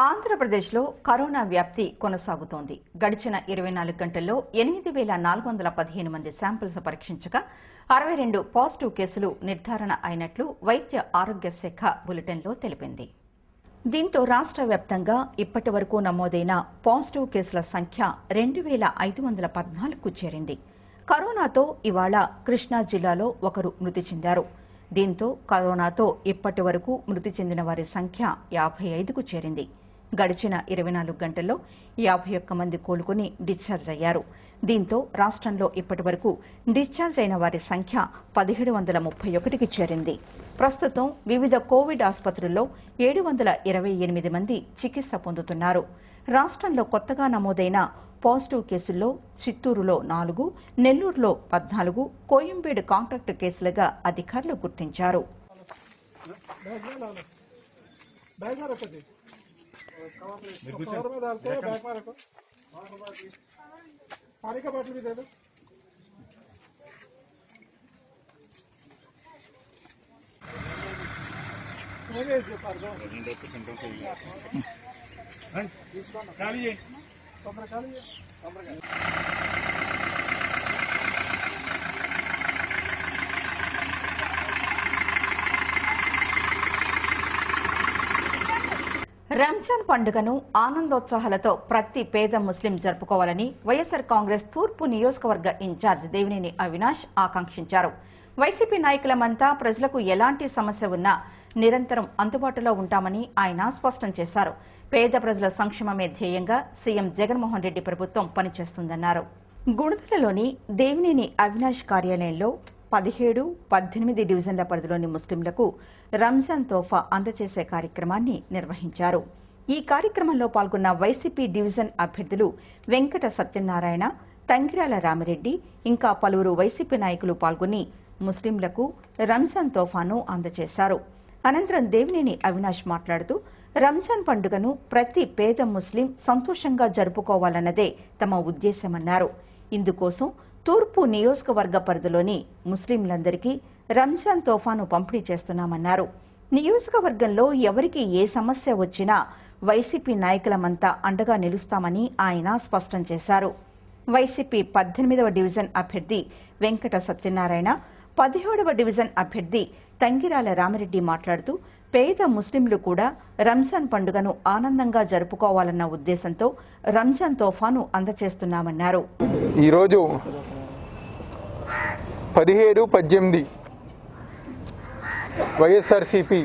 ఆంధ్రప్రదేశ్లో కరోనా వ్యాప్తి కొనసాగుతోంది గడిచిన ఇరవై నాలుగు గంటల్లో ఎనిమిది వేల నాలుగు వందల పదిహేను మంది శాంపిల్స్ పరీక్షించగా అరవై రెండు పాజిటివ్ కేసులు నిర్ధారణ అయినట్లు వైద్య ఆరోగ్య శాఖ బులెటిన్లో తెలిపింది దీంతో రాష్ట్ర వ్యాప్తంగా ఇప్పటి వరకు నమోదైన పాజిటివ్ కేసుల సంఖ్య రెండు వేల ఐదు వందల పద్నాలుగుకు చేరింది కరోనాతో ఇవాళ కృష్ణా జిల్లాలో ఒకరు మృతి చెందారు దీంతో కరోనాతో ఇప్పటి వరకు మృతి చెందిన వారి సంఖ్య యాభై ఐదుకు చేరింది గడిచిన ఇరవై నాలుగు గంటల్లో యాభై ఒక్క మంది కోలుకుని డిశ్చార్జ్ అయ్యారు దీంతో రాష్ట్రంలో ఇప్పటి వరకు డిశ్చార్జ్ అయిన వారి సంఖ్య పదిహేడు వందల ముప్పై ఒకటికి చేరింది ప్రస్తుతం వివిధ కోవిడ్ ఆసుపత్రుల్లో ఏడు వందల ఇరవై ఎనిమిది మంది చికిత్స పొందుతున్నారు రాష్ట్రంలో కొత్తగా నమోదైన పాజిటివ్ కేసుల్లో చిత్తూరులో నాలుగు నెల్లూరులో పద్నాలుగు కోయంబేడు కాంట్రాక్ట్ కేసులుగా అధికారులు గుర్తించారు बैग में रखो जी तो कवर में डालते हैं बैग में रखो पानी का बोतल भी दे दो नहीं, इसे पर दो। खा लीजिए कमरा खा लीजिए రంజాన్ పండుగను ఆనందోత్సాహాలతో ప్రతి పేద ముస్లిం జరుపుకోవాలని వైఎస్సార్ కాంగ్రెస్ తూర్పు నియోజకవర్గ ఇన్ఛార్జ్ దేవినేని అవినాష్ ఆకాంక్షించారు వైసీపీ నాయకులమంతా ప్రజలకు ఎలాంటి సమస్య ఉన్నా నిరంతరం అందుబాటులో ఉంటామని ఆయన స్పష్టం చేశారు పేద ప్రజల సంక్షేమమే ధ్యేయంగా సీఎం జగన్మోహన్ రెడ్డి ప్రభుత్వం పనిచేస్తుందన్నారు గుణదలలోని దేవినేని అవినాష్ కార్యాలయంలో పదిహేడు పద్దెనిమిది డివిజన్ల పరిధిలోని ముస్లింలకు రంజాన్ తోఫా అందజేసే కార్యక్రమాన్ని నిర్వహించారు ఈ కార్యక్రమంలో పాల్గొన్న వైసీపీ డివిజన్ అభ్యర్థులు వెంకట సత్యనారాయణ తంగిరాల రామిరెడ్డి ఇంకా పలువురు వైసీపీ నాయకులు పాల్గొని ముస్లింలకు రంజాన్ తోఫాను అందజేశారు అనంతరం దేవినేని అవినాష్ మాట్లాడుతూ రంజాన్ పండుగను ప్రతి పేద ముస్లిం సంతోషంగా జరుపుకోవాలన్నదే తమ ఉద్దేశమన్నారు ఇందుకోసం తూర్పు నియోజకవర్గ పరిధిలోని ముస్లింలందరికీ రంజాన్ తోఫాను పంపిణీ చేస్తున్నామన్నారు నియోజకవర్గంలో ఎవరికి ఏ సమస్య వచ్చినా వైసీపీ నాయకులమంతా అండగా నిలుస్తామని ఆయన స్పష్టం చేశారు వైసీపీ పద్దెనిమిదవ డివిజన్ అభ్యర్థి వెంకట సత్యనారాయణ పదిహేడవ డివిజన్ అభ్యర్థి తంగిరాల రామిరెడ్డి మాట్లాడుతూ పేద ముస్లింలు కూడా రంజాన్ పండుగను ఆనందంగా జరుపుకోవాలన్న ఉద్దేశంతో రంజాన్ తోఫాను అందజేస్తున్నామన్నారు ఈరోజు పదిహేడు పద్దెనిమిది వైఎస్ఆర్సిపి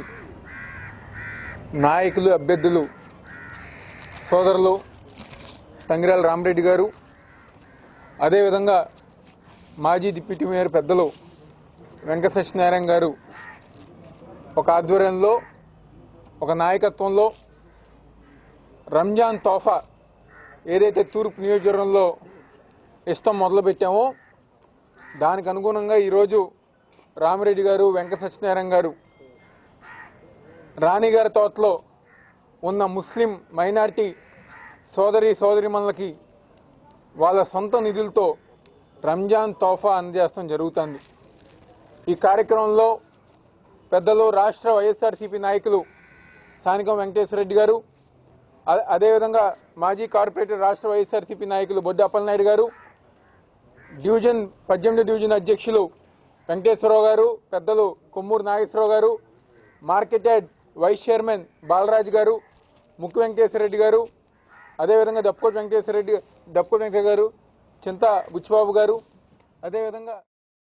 నాయకులు అభ్యర్థులు సోదరులు తంగిరాల రామరెడ్డి గారు అదేవిధంగా మాజీ డిప్యూటీ మేయర్ పెద్దలు వెంకట సత్యనారాయణ గారు ఒక ఆధ్వర్యంలో ఒక నాయకత్వంలో రంజాన్ తోఫా ఏదైతే తూర్పు నియోజకవర్గంలో ఇష్టం మొదలుపెట్టామో దానికి అనుగుణంగా ఈరోజు రామిరెడ్డి గారు వెంకట సత్యనారాయణ గారు రాణిగారి తోటలో ఉన్న ముస్లిం మైనారిటీ సోదరి సోదరిమణులకి వాళ్ళ సొంత నిధులతో రంజాన్ తోఫా అందజేస్తాం జరుగుతుంది ఈ కార్యక్రమంలో పెద్దలు రాష్ట్ర వైఎస్ఆర్సీపీ నాయకులు స్థానికం వెంకటేశ్వర రెడ్డి గారు అ- అదేవిధంగా మాజీ కార్పొరేటర్ రాష్ట్ర వైఎస్ఆర్సీపీ నాయకులు బొడ్డు అప్పలనాయుడు గారు డివిజన్ పద్దెనిమిది డివిజన్ అధ్యక్షులు వెంకటేశ్వరరావు గారు పెద్దలు Kommuru Nageswara Rao garu market yard vice chairman Balaraju garu Mukku Venkateswara Reddy గారు అదేవిధంగా దప్పుకోటి వెంకటేశ్వర రెడ్డి దప్పుకోటి వెంకట గారు చింత బుచ్చిబాబు గారు అదేవిధంగా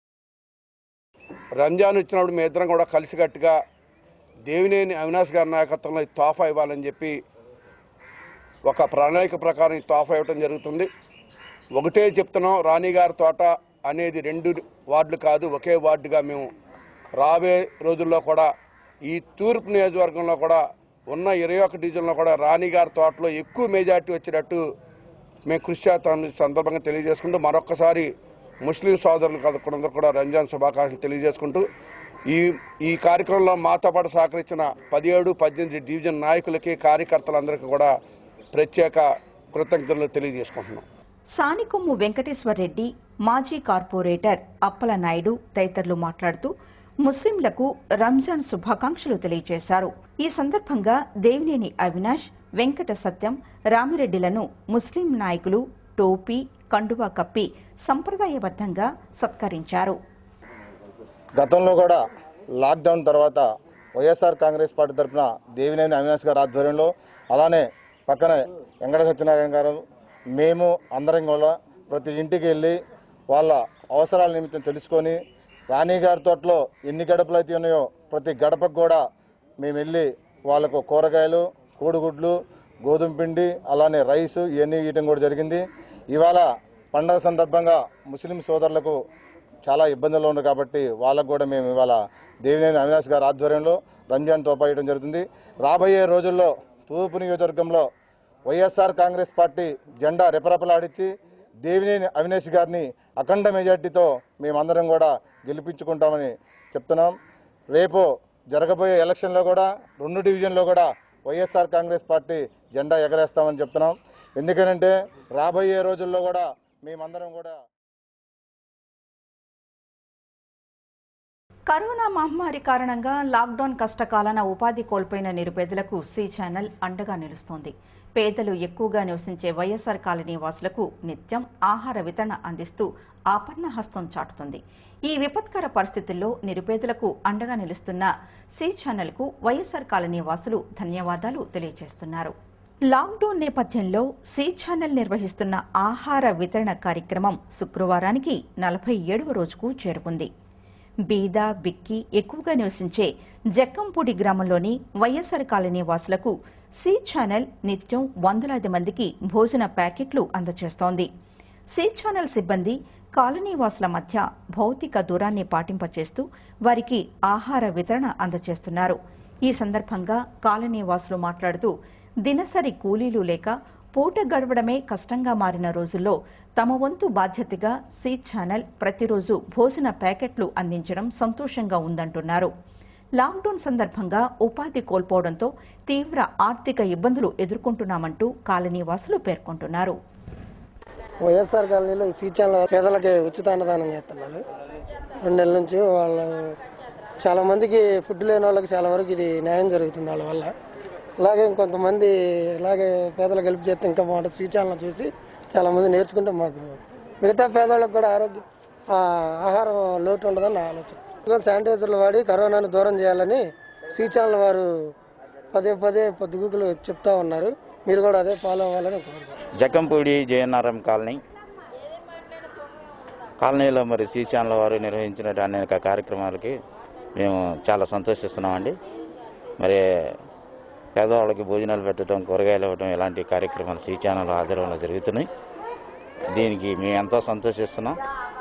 రంజాన్ వచ్చినప్పుడు మీ ఇద్దరం కూడా కలిసికట్టుగా దేవినేని అవినాష్ గారి నాయకత్వంలో ఈ తోఫా ఇవ్వాలని చెప్పి ఒక ప్రణాళిక ప్రకారం ఈ తోఫా ఇవ్వడం జరుగుతుంది ఒకటే చెప్తున్నాం రాణి గారి తోట అనేది రెండు వార్డులు కాదు ఒకే వార్డుగా మేము రాబోయే రోజుల్లో కూడా ఈ తూర్పు నియోజకవర్గంలో కూడా ఉన్న ఇరవై ఒక్క డివిజన్లో కూడా రాణి గారి తోటలో ఎక్కువ మెజార్టీ వచ్చేటట్టు మేము కృషి చేస్తామని ఈ సందర్భంగా తెలియజేసుకుంటూ మరొక్కసారి ముస్లిం సోదరులు కలుపుకున్నందుకు కూడా రంజాన్ శుభాకాంక్షలు తెలియజేసుకుంటూ ఈ ఈ కార్యక్రమంలో మాతో పాటు సహకరించిన పదిహేడు పద్దెనిమిది డివిజన్ నాయకులకి కార్యకర్తలందరికీ కూడా ప్రత్యేక కృతజ్ఞతలు తెలియజేసుకుంటున్నాం సానికొమ్ము వెంకటేశ్వరరెడ్డి మాజీ కార్పొరేటర్ అప్పల నాయుడు తదితరులు మాట్లాడుతూ ముస్లింలకు రంజాన్ శుభాకాంక్షలు తెలియజేశారు ఈ సందర్భంగా దేవినేని అవినాష్ వెంకట సత్యం రామిరెడ్డిలను ముస్లిం నాయకులు టోపీ కండువా కప్పి సంప్రదాయబద్ధంగా సత్కరించారు గతంలో కూడా లాక్డౌన్ తర్వాత వైఎస్ఆర్ కాంగ్రెస్ పార్టీ తరఫున దేవినేని అవినాష్ గారి ఆధ్వర్యంలో అలానే పక్కన వెంకట సత్యనారాయణ గారు మేము అందరం కూడా ప్రతి ఇంటికి వెళ్ళి వాళ్ళ అవసరాల నిమిత్తం తెలుసుకొని రాణి గారి తోటలో ఎన్ని గడపలు అయితే ఉన్నాయో ప్రతి గడపకు కూడా మేము వెళ్ళి వాళ్ళకు కూరగాయలు కోడిగుడ్లు గోధుమ పిండి అలానే రైస్ ఇవన్నీ ఇవ్వడం కూడా జరిగింది ఇవాళ పండగ సందర్భంగా ముస్లిం సోదరులకు చాలా ఇబ్బందులు ఉన్నాయి కాబట్టి వాళ్ళకు కూడా మేము ఇవాళ దేవినేని అవినాష్ గారి ఆధ్వర్యంలో రంజాన్ తోపాయడం జరుగుతుంది రాబోయే రోజుల్లో తూర్పు నియోజకవర్గంలో వైఎస్ఆర్ కాంగ్రెస్ పార్టీ జెండా రెపరెపలాడించి దేవినేని అవినాష్ గారిని అఖండ మెజార్టీతో మేమందరం కూడా గెలిపించుకుంటామని చెప్తున్నాం రేపు జరగబోయే ఎలక్షన్లో కూడా రెండు డివిజన్లో కూడా వైఎస్ఆర్ కాంగ్రెస్ పార్టీ జెండా ఎగరేస్తామని చెప్తున్నాం ఎందుకనంటే రాబోయే రోజుల్లో కూడా మేమందరం కూడా కరోనా మహమ్మారి కారణంగా లాక్డౌన్ కష్టకాలాన ఉపాధి కోల్పోయిన నిరుపేదలకు సి ఛానల్ అండగా నిలుస్తోంది పేదలు ఎక్కువగా నివసించే వైఎస్ఆర్ కాలనీ వాసులకు నిత్యం ఆహార వితరణ అందిస్తూ ఆపన్న హస్తం చాటుతుంది ఈ విపత్కర పరిస్థితుల్లో నిరుపేదలకు అండగా నిలుస్తున్న సి ఛానల్కు వైఎస్ఆర్ కాలనీ వాసులు ధన్యవాదాలు తెలియజేస్తున్నారు లాక్డౌన్ నేపథ్యంలో సి ఛానల్ నిర్వహిస్తున్న ఆహార వితరణ కార్యక్రమం శుక్రవారానికి నలభై ఏడవ రోజుకు చేరుకుంది బీద బిక్కి ఎక్కువగా నివసించే జక్కంపూడి గ్రామంలోని వైఎస్ఆర్ కాలనీ వాసులకు సి ఛానల్ నిత్యం వందలాది మందికి భోజన ప్యాకెట్లు అందజేస్తోంది సి ఛానల్ సిబ్బంది కాలనీ వాసుల మధ్య భౌతిక దూరాన్ని పాటింపచేస్తూ వారికి ఆహార వితరణ అందజేస్తున్నారు ఈ సందర్భంగా కాలనీ వాసులు మాట్లాడుతూ దినసరి కూలీలు లేక పూట గడవడమే కష్టంగా మారిన రోజుల్లో తమ వంతు బాధ్యతగా సి ఛానల్ ప్రతిరోజు భోజన ప్యాకెట్లు అందించడం సంతోషంగా ఉందంటున్నారు లాక్డౌన్ సందర్భంగా ఉపాధి కోల్పోవడంతో తీవ్ర ఆర్థిక ఇబ్బందులు ఎదుర్కొంటున్నామంటూ కాలనీ వాసులు పేర్కొంటున్నారు వైఎస్ఆర్ కాలనీలో ఈ సీచాల పేదలకి ఉచిత అన్నదానం చేస్తున్నారు రెండు నెలల నుంచి వాళ్ళు చాలా మందికి ఫుడ్ లేని వాళ్ళకి చాలా వరకు ఇది న్యాయం జరుగుతుంది వాళ్ళ వల్ల అలాగే ఇంకొంతమంది ఇలాగే పేదలకు హెల్ప్ చేస్తే ఇంకా బాగుంటుంది సీచాలను చూసి చాలా మంది నేర్చుకుంటే మాకు మిగతా పేదవాళ్ళకి కూడా ఆరోగ్య ఆ, ఆహారం లోటు ఉండదని నా ఆలోచన శానిటైజర్లు వాడి కరోనాను దూరం చేయాలని సీచాల వారు పదే పదే పొద్దుగుకులు చెప్తా ఉన్నారు మీరు కూడా అదే ఫాలో అవ్వాలని కోరుకుంటున్నాను జకంపూడి జయనారం కాలనీ కాలనీలో మరి శ్రీశాన్ల వారు నిర్వహించిన అనేక కార్యక్రమాలకి మేము చాలా సంతోషిస్తున్నామండి మరి పేదవాళ్ళకి భోజనాలు పెట్టడం కూరగాయలు ఇవ్వడం ఇలాంటి కార్యక్రమాలు శ్రీ ఛానల్ ఆధ్వర్యంలో జరుగుతున్నాయి దీనికి మేము ఎంతో సంతోషిస్తున్నాం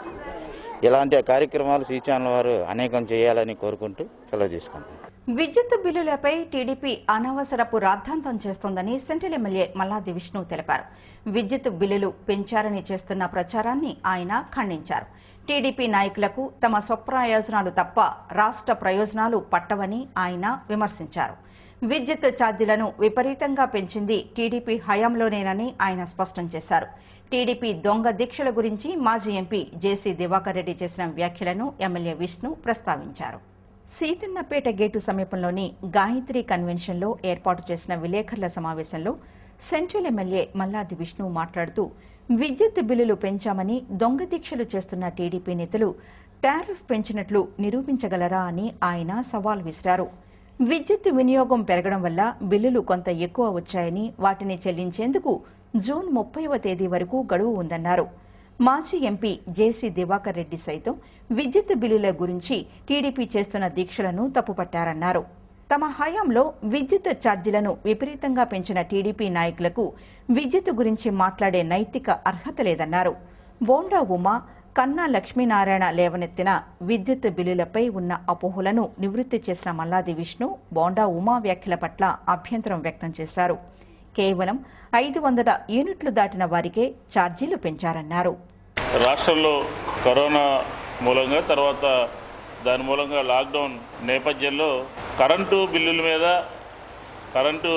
ఇలాంటి కార్యక్రమాలు శ్రీ ఛానల్ వారు అనేకం చేయాలని కోరుకుంటూ సెలవు తీసుకుంటాం విద్యుత్ బిల్లులపై టీడీపీ అనవసరపు రాద్ధాంతం చేస్తోందని సెంట్రల్ ఎమ్మెల్యే మల్లాది విష్ణు తెలిపారు విద్యుత్ బిల్లులు పెంచారని చేస్తున్న ప్రచారాన్ని ఆయన ఖండించారు టీడీపీ నాయకులకు తమ స్వప్రయోజనాలు తప్ప రాష్ట్ర ప్రయోజనాలు పట్టవని ఆయన విమర్శించారు విద్యుత్ ఛార్జీలను విపరీతంగా పెంచింది టీడీపీ హయాంలోనేనని ఆయన స్పష్టం చేశారు టీడీపీ దొంగ దీక్షల గురించి మాజీ ఎంపీ జేసీ దివాకర్ రెడ్డి చేసిన వ్యాఖ్యలను ఎమ్మెల్యే విష్ణు ప్రస్తావించారు సీతన్నపేట గేటు సమీపంలోని గాయత్రి కన్వెన్షన్లో ఏర్పాటు చేసిన విలేకరుల సమావేశంలో సెంట్రల్ ఎమ్మెల్యే మల్లాది విష్ణు మాట్లాడుతూ విద్యుత్ బిల్లులు పెంచామని దొంగ దీక్షలు చేస్తున్న టీడీపీ నేతలు టారిఫ్ పెంచినట్లు నిరూపించగలరా అని ఆయన సవాల్ విసిరారు విద్యుత్ వినియోగం పెరగడం వల్ల బిల్లులు కొంత ఎక్కువ వచ్చాయని వాటిని చెల్లించేందుకు జూన్ ముప్పైవ తేదీ వరకు గడువు ఉందన్నారు మాజీ ఎంపీ జేసీ దివాకర్ రెడ్డి సైతం విద్యుత్ బిల్లుల గురించి టీడీపీ చేస్తున్న దీక్షలను తప్పుపట్టారన్నారు తమ హయాంలో విద్యుత్ ఛార్జీలను విపరీతంగా పెంచిన టీడీపీ నాయకులకు విద్యుత్ గురించి మాట్లాడే నైతిక అర్హత లేదన్నారు బోండా ఉమా కన్నా లక్ష్మీనారాయణ లేవనెత్తిన విద్యుత్ బిల్లులపై ఉన్న అపోహలను నివృత్తి చేసిన మల్లాది విష్ణు బోండా ఉమా వ్యాఖ్యల పట్ల అభ్యంతరం వ్యక్తం చేశారు కేవలం ఐదు వందల యూనిట్లు దాటిన వారికే ఛార్జీలు పెంచారన్నారు రాష్ట్రంలో కరోనా మూలంగా తర్వాత దాని మూలంగా లాక్డౌన్ నేపథ్యంలో కరెంటు బిల్లుల మీద కరెంటు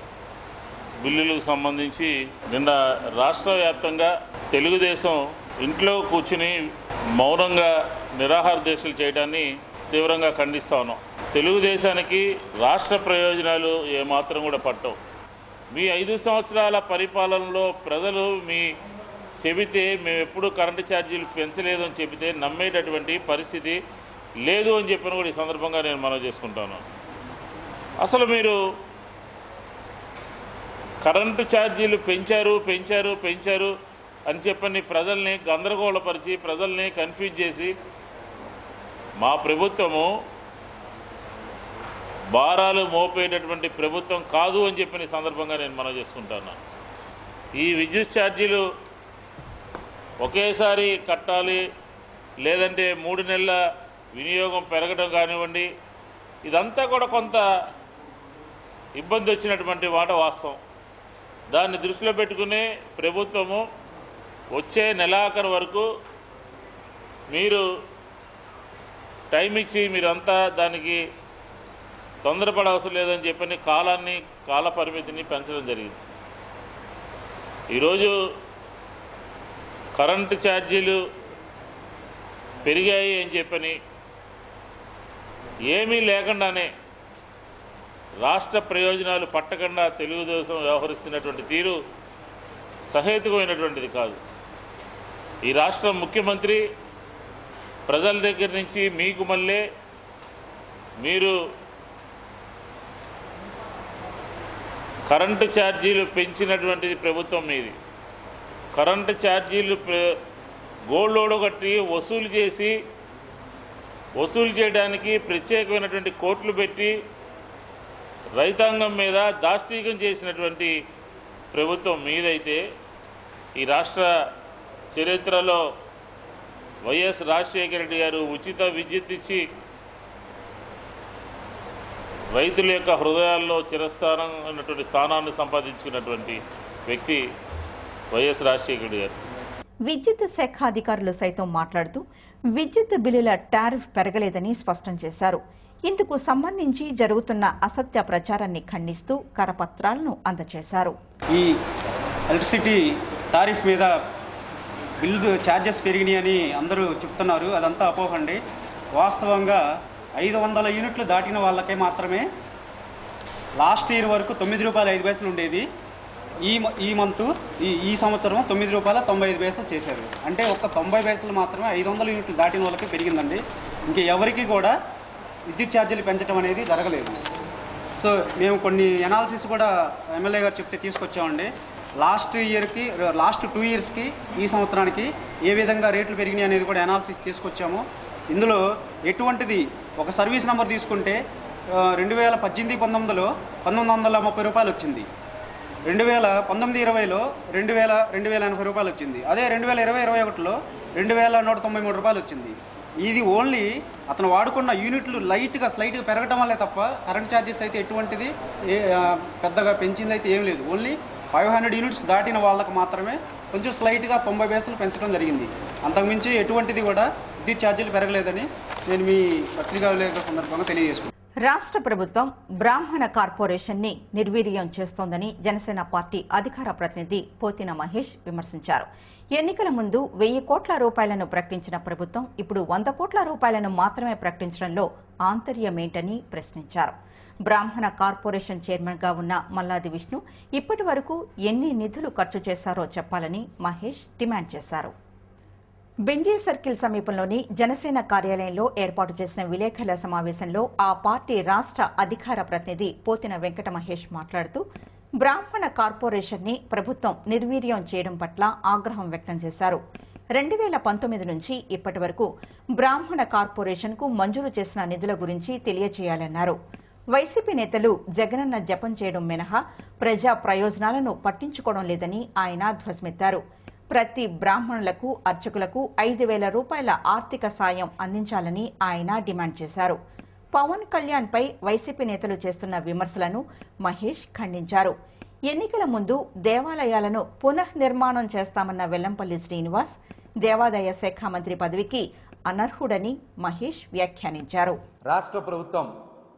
బిల్లులకు సంబంధించి నిన్న రాష్ట్ర వ్యాప్తంగా తెలుగుదేశం ఇంట్లో కూర్చుని మౌనంగా నిరాహార దీక్షలు చేయడాన్ని తీవ్రంగా ఖండిస్తా ఉన్నాం తెలుగుదేశానికి రాష్ట్ర ప్రయోజనాలు ఏమాత్రం కూడా పట్టవు మీ ఐదు సంవత్సరాల పరిపాలనలో ప్రజలు మీ చెబితే మేము ఎప్పుడు కరెంటు ఛార్జీలు పెంచలేదు అని చెబితే నమ్మేటటువంటి పరిస్థితి లేదు అని చెప్పిన కూడా ఈ సందర్భంగా నేను మనవి చేసుకుంటాను అసలు మీరు కరెంటు ఛార్జీలు పెంచారు పెంచారు పెంచారు అని చెప్పని ప్రజల్ని గందరగోళపరిచి ప్రజల్ని కన్ఫ్యూజ్ చేసి మా ప్రభుత్వము భారాలు మోపేటటువంటి ప్రభుత్వం కాదు అని చెప్పిన ఈ సందర్భంగా నేను మనం చేసుకుంటాను ఈ విద్యుత్ ఛార్జీలు ఒకేసారి కట్టాలి లేదంటే మూడు నెలల వినియోగం పెరగడం కానివ్వండి ఇదంతా కూడా కొంత ఇబ్బంది వచ్చినటువంటి మాట వాస్తవం దాన్ని దృష్టిలో పెట్టుకుని ప్రభుత్వము వచ్చే నెలాఖరు వరకు మీరు టైం ఇచ్చి మీరంతా దానికి తొందరపడ అవసరం లేదని చెప్పని కాలాన్ని కాల పరిమితిని పెంచడం జరిగింది ఈరోజు కరెంటు ఛార్జీలు పెరిగాయి అని చెప్పని ఏమీ లేకుండానే రాష్ట్ర ప్రయోజనాలు పట్టకుండా తెలుగుదేశం వ్యవహరిస్తున్నటువంటి తీరు సహేతుకమైనటువంటిది కాదు ఈ రాష్ట్ర ముఖ్యమంత్రి ప్రజల దగ్గర నుంచి మీకు మళ్ళీ మీరు కరెంటు ఛార్జీలు పెంచినటువంటిది ప్రభుత్వం మీది కరెంటు ఛార్జీలు ప్ర- గోల్డ్ లోడ్ కట్టి వసూలు చేసి వసూలు చేయడానికి ప్రత్యేకమైనటువంటి కోట్లు పెట్టి రైతాంగం మీద దాష్టీకం చేసినటువంటి ప్రభుత్వం మీదైతే ఈ రాష్ట్ర చరిత్రలో వైఎస్ రాజశేఖర రెడ్డి గారు ఉచిత విద్యుత్ ఇచ్చి రైతుల యొక్క హృదయాల్లో చిరస్థానం ఉన్నటువంటి స్థానాన్ని సంపాదించుకున్నటువంటి వ్యక్తి వైఎస్ రాజశేఖర రెడ్డి గారు విద్యుత్ శాఖ అధికారులు సైతం మాట్లాడుతూ విద్యుత్ బిల్లుల టారిఫ్ పెరగలేదని స్పష్టం చేశారు ఇందుకు సంబంధించి జరుగుతున్న అసత్య ప్రచారాన్ని ఖండిస్తూ కరపత్రాలను అందజేశారు ఈ ఎలక్ట్రిసిటీ టారిఫ్ మీద బిల్లు ఛార్జెస్ పెరిగినాయి అని అందరూ చెప్తున్నారు అదంతా అపోహండి వాస్తవంగా ఐదు వందల యూనిట్లు దాటిన వాళ్ళకే మాత్రమే లాస్ట్ ఇయర్ వరకు తొమ్మిది రూపాయలు ఐదు పైసలు ఉండేది ఈ మ- ఈ మంత్ ఈ ఈ సంవత్సరం తొమ్మిది రూపాయల తొంభై ఐదు పైసలు చేశారు అంటే ఒక్క తొంభై పైసలు మాత్రమే ఐదు వందల యూనిట్లు దాటిన వాళ్ళకి పెరిగిందండి ఇంక ఎవరికి కూడా విద్యుత్ ఛార్జీలు పెంచడం అనేది జరగలేదు సో మేము కొన్ని ఎనాలిసిస్ కూడా ఎమ్మెల్యే గారు చెప్తే తీసుకొచ్చామండి లాస్ట్ ఇయర్కి లాస్ట్ టూ ఇయర్స్కి ఈ సంవత్సరానికి ఏ విధంగా రేట్లు పెరిగినాయి అనేది కూడా ఎనాలిసిస్ తీసుకొచ్చాము ఇందులో ఎటువంటిది ఒక సర్వీస్ నెంబర్ తీసుకుంటే ఆ, రెండు వేల పద్దెనిమిది పంతొమ్మిదిలో పంతొమ్మిది వందల ముప్పై రూపాయలు వచ్చింది రెండు వేల పంతొమ్మిది ఇరవైలో రెండు వేల రెండు వేల ఎనభై రూపాయలు వచ్చింది అదే రెండు వేల ఇరవై ఇరవై ఒకటిలో రెండు వేల నూట తొంభై మూడు రూపాయలు వచ్చింది ఇది ఓన్లీ అతను వాడుకున్న యూనిట్లు లైట్గా స్లైట్గా పెరగటం వల్లే తప్ప కరెంట్ ఛార్జెస్ అయితే ఎటువంటిది ఏ ఆ, పెద్దగా పెంచింది అయితే ఏం లేదు ఓన్లీ ఫైవ్ హండ్రెడ్ యూనిట్స్ దాటిన వాళ్ళకి మాత్రమే కొంచెం స్లైట్గా తొంభై పైసలు పెంచడం జరిగింది అంతకుమించి ఎటువంటిది కూడా విద్యుత్ ఛార్జీలు పెరగలేదని నేను మీ పత్రికా విలేకరుల సందర్భంగా తెలియజేసుకుంటాను రాష్ట్ర ప్రభుత్వం బ్రాహ్మణ కార్పొరేషన్ ని నిర్వీర్యం చేస్తోందని జనసేన పార్టీ అధికార ప్రతినిధి పోతిన మహేష్ విమర్శించారు ఎన్నికల ముందు వెయ్యి కోట్ల రూపాయలను ప్రకటించిన ప్రభుత్వం ఇప్పుడు వంద కోట్ల రూపాయలను మాత్రమే ప్రకటించడంలో ఆంతర్యమేంటని ప్రశ్నించారు బ్రాహ్మణ కార్పొరేషన్ చైర్మన్ గా ఉన్న మల్లాది విష్ణు ఇప్పటి వరకు ఎన్ని నిధులు ఖర్చు చేశారో చెప్పాలని మహేష్ డిమాండ్ చేశారు బెంజీ సర్కిల్ సమీపంలోని జనసేన కార్యాలయంలో ఏర్పాటు చేసిన విలేకరుల సమావేశంలో ఆ పార్టీ రాష్ట్ర అధికార ప్రతినిధి పోతిన వెంకట మహేష్ మాట్లాడుతూ బ్రాహ్మణ కార్పొరేషన్ ని ప్రభుత్వం నిర్వీర్యం చేయడం పట్ల ఆగ్రహం వ్యక్తం చేశారు రెండు వేల పంతొమ్మిది నుంచి ఇప్పటి వరకు బ్రాహ్మణ కార్పొరేషన్ కు మంజూరు చేసిన నిధుల గురించి తెలియజేయాలన్నారు వైసీపీ నేతలు జగనన్న జపం చేయడం మినహా ప్రజా ప్రయోజనాలను పట్టించుకోవడం లేదని ఆయన ధ్వజమెత్తారు ప్రతి బ్రాహ్మణులకు అర్చకులకు ఐదు వేల రూపాయల ఆర్థిక సాయం అందించాలని ఆయన డిమాండ్ చేశారు పవన్ కళ్యాణ్ పై వైసీపీ నేతలు చేస్తున్న విమర్శలను మహేష్ ఖండించారు ఎన్నికల ముందు దేవాలయాలను పునఃనిర్మాణం చేస్తామన్న వెల్లంపల్లి శ్రీనివాస్ దేవాదాయ శాఖ మంత్రి పదవికి అనర్హుడని మహేష్ వ్యాఖ్యానించారు రాష్ట్ర ప్రభుత్వం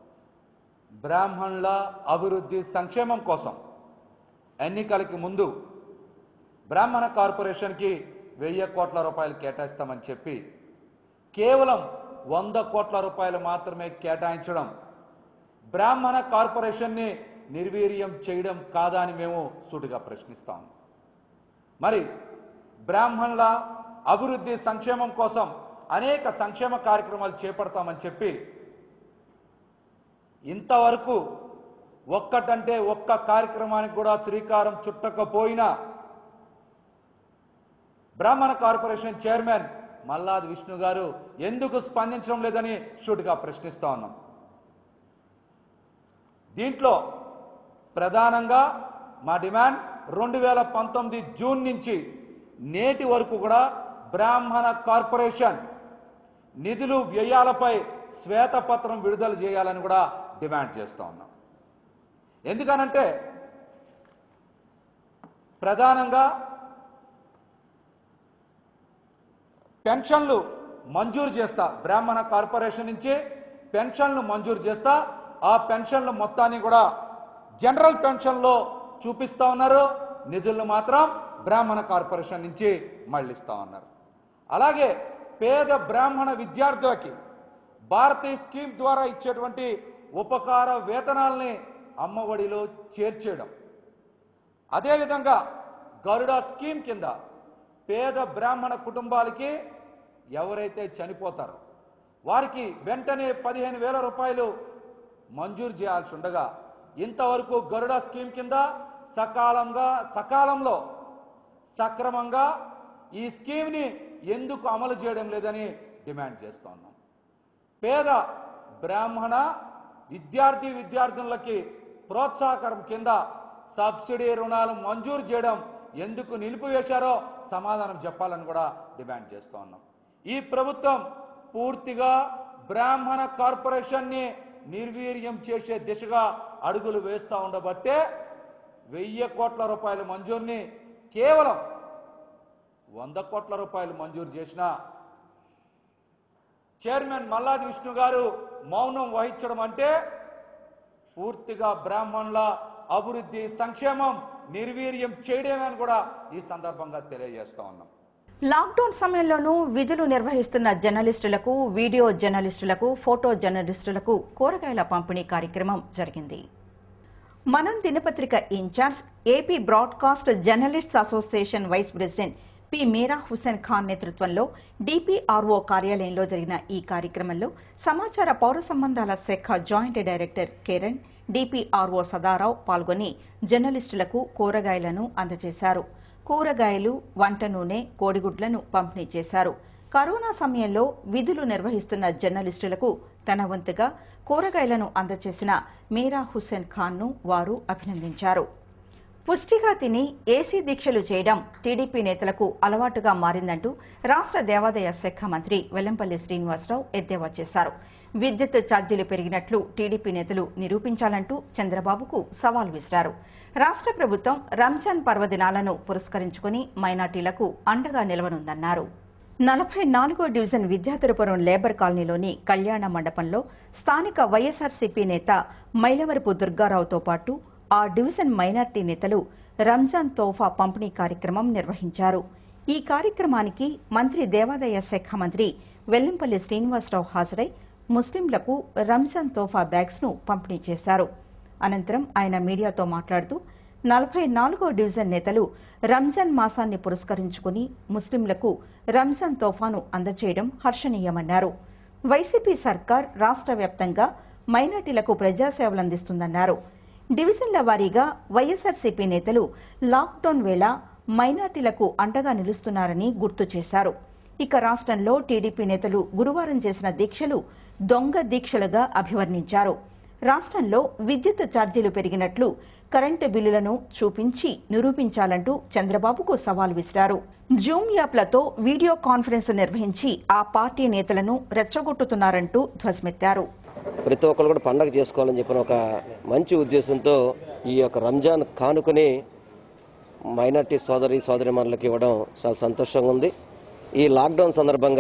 బ్రాహ్మణుల అభివృద్ధి సంక్షేమం కోసం ఎన్నికలకి ముందు బ్రాహ్మణ కార్పొరేషన్కి వెయ్యి కోట్ల రూపాయలు కేటాయిస్తామని చెప్పి కేవలం వంద కోట్ల రూపాయలు మాత్రమే కేటాయించడం బ్రాహ్మణ కార్పొరేషన్ని నిర్వీర్యం చేయడం కాదా అని మేము సూటిగా ప్రశ్నిస్తాం మరి బ్రాహ్మణుల అభివృద్ధి సంక్షేమం కోసం అనేక సంక్షేమ కార్యక్రమాలు చేపడతామని చెప్పి ఇంతవరకు ఒక్కటంటే ఒక్క కార్యక్రమానికి కూడా శ్రీకారం చుట్టకపోయినా బ్రాహ్మణ కార్పొరేషన్ చైర్మన్ మల్లాది విష్ణు గారు ఎందుకు స్పందించడం లేదని షూట్గా ప్రశ్నిస్తా ఉన్నాం దీంట్లో ప్రధానంగా మా డిమాండ్ రెండు వేల పంతొమ్మిది జూన్ నుంచి నేటి వరకు కూడా బ్రాహ్మణ కార్పొరేషన్ నిధులు వ్యయాలపై శ్వేతపత్రం విడుదల చేయాలని కూడా డిమాండ్ చేస్తూ ఉన్నాం ఎందుకనంటే ప్రధానంగా పెన్షన్లు మంజూరు చేస్తా బ్రాహ్మణ కార్పొరేషన్ నుంచి పెన్షన్లు మంజూరు చేస్తా ఆ పెన్షన్లు మొత్తాన్ని కూడా జనరల్ పెన్షన్లో చూపిస్తా ఉన్నారు నిధులను మాత్రం బ్రాహ్మణ కార్పొరేషన్ నుంచి మళ్ళిస్తా ఉన్నారు అలాగే పేద బ్రాహ్మణ విద్యార్థులకి భారతీయ స్కీమ్ ద్వారా ఇచ్చేటువంటి ఉపకార వేతనాల్ని అమ్మఒడిలో చేర్చేయడం అదేవిధంగా గరుడ స్కీమ్ కింద పేద బ్రాహ్మణ కుటుంబాలకి ఎవరైతే చనిపోతారో వారికి వెంటనే పదిహేను వేల రూపాయలు మంజూరు చేయాల్సి ఉండగా ఇంతవరకు గరుడ స్కీమ్ కింద సకాలంగా సకాలంలో సక్రమంగా ఈ స్కీమ్ని ఎందుకు అమలు చేయడం లేదని డిమాండ్ చేస్తూ ఉన్నాం పేద బ్రాహ్మణ విద్యార్థి విద్యార్థులకి ప్రోత్సాహకరం కింద సబ్సిడీ రుణాలు మంజూరు చేయడం ఎందుకు నిలిపివేశారో సమాధానం చెప్పాలని కూడా డిమాండ్ చేస్తూ ఉన్నాం ఈ ప్రభుత్వం పూర్తిగా బ్రాహ్మణ కార్పొరేషన్ని నిర్వీర్యం చేసే దిశగా అడుగులు వేస్తూ ఉండబట్టే వెయ్యి కోట్ల రూపాయల మంజూరుని కేవలం వంద కోట్ల రూపాయలు మంజూరు చేసిన చైర్మన్ మల్లాది విష్ణు గారు మౌనం వహించడం అంటే పూర్తిగా బ్రాహ్మణుల అభివృద్ధి సంక్షేమం నిర్వీర్యం చేయడమే అని కూడా ఈ సందర్భంగా తెలియజేస్తా ఉన్నాం లాక్డౌన్ సమయంలోనూ విధులు నిర్వహిస్తున్న జర్నలిస్టులకు వీడియో జర్నలిస్టులకు ఫోటో జర్నలిస్టులకు కూరగాయల పంపిణీ కార్యక్రమం జరిగింది మనం దినపత్రిక incharge AP broadcast journalists association vice president P Meera Hussain Khan నేతృత్వంలో డిపిఆర్ఓ కార్యాలయంలో జరిగిన ఈ కార్యక్రమంలో సమాచార పౌర సంబంధాల శాఖ joint director Kiran DPRO Sadarao పాల్గొని జర్నలిస్టులకు కూరగాయలను అందజేశారు కూరగాయలు వంట నూనె కోడిగుడ్లను పంపిణీ చేశారు కరోనా సమయంలో విధులు నిర్వహిస్తున్న జర్నలిస్టులకు తన వంతుగా కూరగాయలను అందజేసిన మీరా హుస్సేన్ ఖాన్ను వారు అభినందించారు పుష్టిగా తిని ఏసీ దీక్షలు చేయడం టీడీపీ నేతలకు అలవాటుగా మారిందంటూ రాష్ట్ర దేవాదాయ శాఖ మంత్రి వెల్లంపల్లి శ్రీనివాసరావు ఎద్దేవా చేశారు విద్యుత్ ఛార్జీలు పెరిగినట్లు టీడీపీ నేతలు నిరూపించాలంటూ చంద్రబాబుకు సవాల్ విసిరారు రాష్ట్ర ప్రభుత్వం రంజాన్ పర్వదినాలను పురస్కరించుకుని మైనార్టీలకు అండగా నిలవనుందన్నారు నలభై నాలుగో డివిజన్ విద్యాధరపురం లేబర్ కాలనీలోని కళ్యాణ మండపంలో స్థానిక వైఎస్ఆర్సీపీ నేత మైలవరపు దుర్గారావుతో పాటు ఆ డివిజన్ మైనార్టీ నేతలు రంజాన్ తోఫా పంపిణీ కార్యక్రమం నిర్వహించారు ఈ కార్యక్రమానికి మంత్రి దేవాదాయ శాఖ మంత్రి వెల్లంపల్లి శ్రీనివాసరావు హాజరై ముస్లింలకు రంజాన్ తోఫా బ్యాగ్స్ ను పంపిణీ చేశారు అనంతరం ఆయన మీడియాతో మాట్లాడుతూ నలభై నాలుగో డివిజన్ నేతలు రంజాన్ మాసాన్ని పురస్కరించుకుని ముస్లింలకు రంజాన్ తోఫాను అందజేయడం హర్షణీయమన్నారు వైసీపీ సర్కార్ రాష్ట్ర వ్యాప్తంగా మైనార్టీలకు ప్రజాసేవలందిస్తుందన్నారు డివిజన్ల వారీగా వైఎస్ఆర్సీపీ నేతలు లాక్డౌన్ వేళ మైనార్టీలకు అండగా నిలుస్తున్నారని గుర్తు చేశారు ఇక రాష్ట్రంలో టీడీపీ నేతలు గురువారం చేసిన దీక్షలు దొంగ దీక్షలుగా అభివర్ణించారు రాష్ట్రంలో విద్యుత్ ఛార్జీలు పెరిగినట్లు కరెంటు బిల్లులను చూపించి నిరూపించాలంటూ చంద్రబాబుకు సవాల్ విసిరారు జూమ్ యాప్లతో వీడియో కాన్ఫరెన్స్ నిర్వహించి ఆ పార్టీ నేతలను రెచ్చగొట్టుతున్నారంటూ ధ్వజమెత్తారు ప్రతి ఒక్కరు కూడా పండగ చేసుకోవాలని చెప్పిన ఒక మంచి ఉద్దేశంతో ఈ యొక్క రంజాన్ కానుకని మైనార్టీ సోదరి సోదరిమణులకు ఇవ్వడం చాలా సంతోషంగా ఉంది ఈ లాక్డౌన్ సందర్భంగా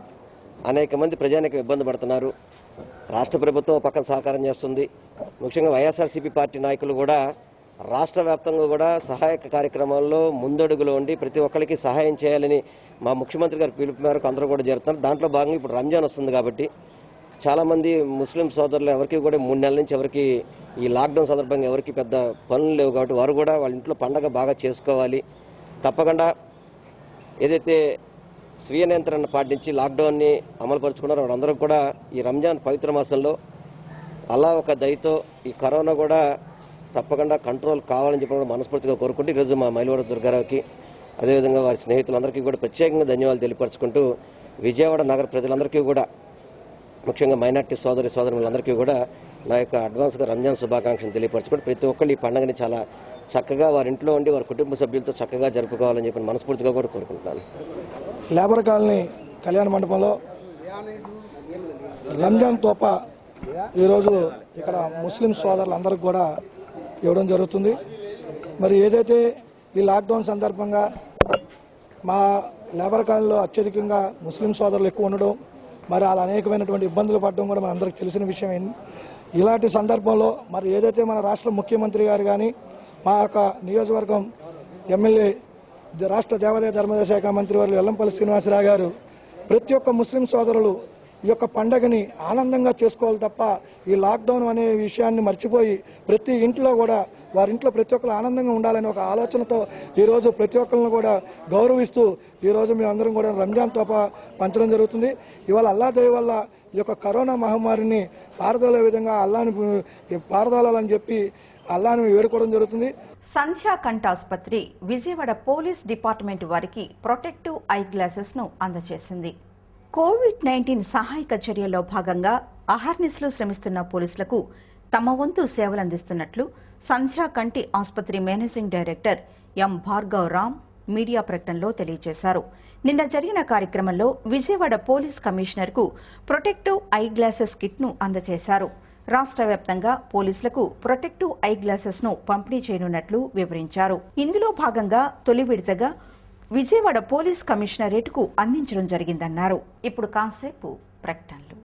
అనేక మంది ప్రజానికి ఇబ్బంది పడుతున్నారు రాష్ట్ర ప్రభుత్వం ఒక పక్కన సహకారం చేస్తుంది ముఖ్యంగా వైఎస్ఆర్సీపీ పార్టీ నాయకులు కూడా రాష్ట్ర వ్యాప్తంగా కూడా సహాయక కార్యక్రమాల్లో ముందడుగులో ఉండి ప్రతి ఒక్కరికి సహాయం చేయాలని మా ముఖ్యమంత్రి గారి పిలుపు మేరకు అందరూ కూడా జరుగుతున్నారు దాంట్లో భాగంగా ఇప్పుడు రంజాన్ వస్తుంది కాబట్టి చాలామంది ముస్లిం సోదరులు ఎవరికి కూడా మూడు నెలల నుంచి ఎవరికి ఈ లాక్డౌన్ సందర్భంగా ఎవరికి పెద్ద పనులు లేవు కాబట్టి వారు కూడా వాళ్ళ ఇంట్లో పండగ బాగా చేసుకోవాలి తప్పకుండా ఏదైతే స్వీయ నియంత్రణ పాటించి లాక్డౌన్ని అమలుపరుచుకున్నారో వాళ్ళందరూ కూడా ఈ రంజాన్ పవిత్ర మాసంలో అలా ఒక దయతో ఈ కరోనా కూడా తప్పకుండా కంట్రోల్ కావాలని చెప్పి కూడా మనస్ఫూర్తిగా కోరుకుంటూ ఈరోజు మా మైలవర దుర్గారావుకి అదేవిధంగా వారి స్నేహితులందరికీ కూడా ప్రత్యేకంగా ధన్యవాదాలు తెలియపరచుకుంటూ విజయవాడ నగర ప్రజలందరికీ కూడా ముఖ్యంగా మైనార్టీ సోదరి సోదరులందరికీ కూడా నా యొక్క అడ్వాన్స్గా రంజాన్ శుభాకాంక్షలు తెలియపరచుకుంటూ ప్రతి ఒక్కళ్ళు ఈ పండుగని చాలా చక్కగా వారి ఇంట్లో ఉండి వారి కుటుంబ సభ్యులతో చక్కగా జరుపుకోవాలని చెప్పి మనస్ఫూర్తిగా కూడా కోరుకుంటున్నాను లేబర్ కాలనీ కళ్యాణ మండపంలో రంజాన్ తోప ఈరోజు ఇక్కడ ముస్లిం సోదరులందరికీ కూడా ఇవ్వడం జరుగుతుంది మరి ఏదైతే ఈ లాక్డౌన్ సందర్భంగా మా లేబర్ కాలనీలో అత్యధికంగా ముస్లిం సోదరులు ఎక్కువ ఉండడం మరి అలా అనేకమైనటువంటి ఇబ్బందులు పడడం కూడా మనందరికీ తెలిసిన విషయం ఇలాంటి సందర్భంలో మరి ఏదైతే మన రాష్ట్ర ముఖ్యమంత్రి గారు కానీ మా యొక్క నియోజకవర్గం ఎమ్మెల్యే ద- రాష్ట్ర దేవాదాయ ధర్మదాయ శాఖ మంత్రి వారు ఎల్లంపల్లి శ్రీనివాసరావు గారు ప్రతి ఒక్క ముస్లిం సోదరులు ఈ యొక్క పండగని ఆనందంగా చేసుకోవాలి తప్ప ఈ లాక్డౌన్ అనే విషయాన్ని మర్చిపోయి ప్రతి ఇంట్లో కూడా వారి ఇంట్లో ప్రతి ఒక్కరు ఆనందంగా ఉండాలనే ఒక ఆలోచనతో ఈరోజు ప్రతి ఒక్కరిని కూడా గౌరవిస్తూ ఈరోజు మేమందరం కూడా రంజాన్ తోప పంచడం జరుగుతుంది ఇవాళ అల్లా దయ వల్ల ఈ యొక్క కరోనా మహమ్మారిని పారదోలే విధంగా అల్లాని పారదోలాలని చెప్పి అల్లాని వేడుకోవడం జరుగుతుంది సంధ్యా కంఠాసుపత్రి విజయవాడ పోలీస్ డిపార్ట్మెంట్ వారికి ప్రొటెక్టివ్ ఐ గ్లాసెస్ ను అందజేసింది కోవిడ్ నైన్టీన్ సహాయక చర్యల్లో భాగంగా అహర్నిశలు శ్రమిస్తున్న పోలీసులకు తమ వంతు సేవలు అందిస్తున్నట్లు సంధ్యా కంటి ఆసుపత్రి managing director M Bhargav Ram media ప్రకటనలో తెలియజేశారు నిన్న జరిగిన కార్యక్రమంలో విజయవాడ పోలీస్ కమిషనర్కు ప్రొటెక్టివ్ ఐ గ్లాసెస్ కిట్ను అందజేశారు రాష్ట్ర వ్యాప్తంగా పోలీసులకు ప్రొటెక్టివ్ ఐ గ్లాసెస్ ను పంపిణీ చేయనున్నట్లు వివరించారు ఇందులో భాగంగా తొలి విడతగా విజయవాడ పోలీస్ కమిషనరేట్కు అందించడం జరిగిందన్నారు ఇప్పుడు కాసేపు ప్రకటనలు